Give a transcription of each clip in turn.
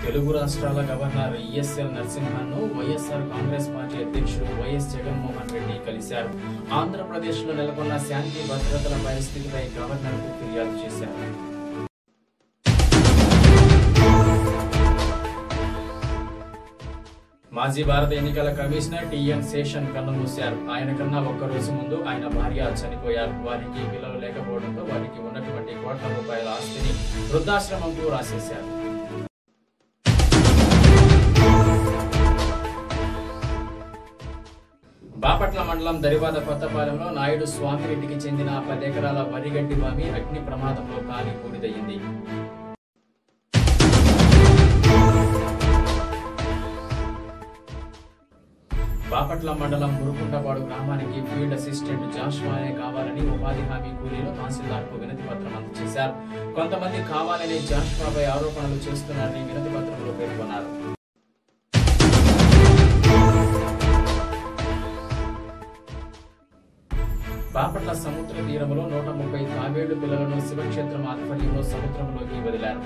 తెలుగు రాష్ట్రాల governor ESL నరసింహన్ను YSR Congress party అధ్యక్షుడు వైఎస్ జగన్మోహన్ రెడ్డి కలిశారు ఆంధ్రప్రదేశ్లో నెలకొన్న శాంతి భద్రతల పరిస్థితిపై గవర్నర్కు ఫిర్యాదు చేశారు మాజీ భారత ఎన్నికల కమిషనర్ టిఎన్ శేషన్ కన్నుమూశారు ఆయన కన్నా ఒక్క రోజు ముందు ఆయన భార్య చనిపోయారు వారికి పిల్లలు లేకపోవడంతో వారికి ఉన్నటువంటి కోట్ల రూపాయల ఆస్తిని వృద్ధాశ్రమంకు రాసేశారు బాపట్ల మండలం దరివాద కొత్తపాలెంలో నాయుడు స్వామిరెడ్డికి చెందిన పది ఎకరాల వరిగడ్డి భూమి అగ్ని ప్రమాదంలో కాలి పూడిదయ్యింది బాపట్ల మండలం మురుకుంటపాడు గ్రామానికి ఫీల్డ్ అసిస్టెంట్ జాష్వానే కావాలని ఉపాధి హామీ కూలీలు తహసీల్దార్కు వినతి పత్రం అందజేశారు కొంతమంది కావాలని జాష్వాపై ఆరోపణలు చేస్తున్నారని వినతి పత్రంలో పేర్కొన్నారు బాపట్ల సముద్ర తీరంలో నూట ముప్పై తాబేళ్లు పిల్లలను శివక్షేత్రం ఆధ్వర్యంలో సముద్రంలోకి వదిలారు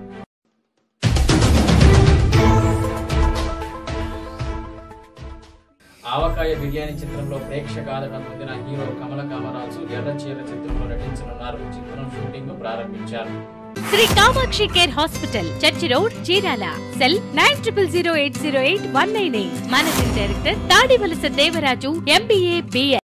ఆవకాయ బిర్యానీ చిత్రంలో ప్రేక్షక ఆదరణ పొందిన హీరో కమల కామరాజు ఎర్ర చీర చిత్రంలో నటించనున్నారు చిత్రం షూటింగ్ ప్రారంభించారు Shri Kamakshi care hospital church road Chirala cell nine triple zero eight zero eight one nine eight managing director Tadivalasa Devaraju MBA BL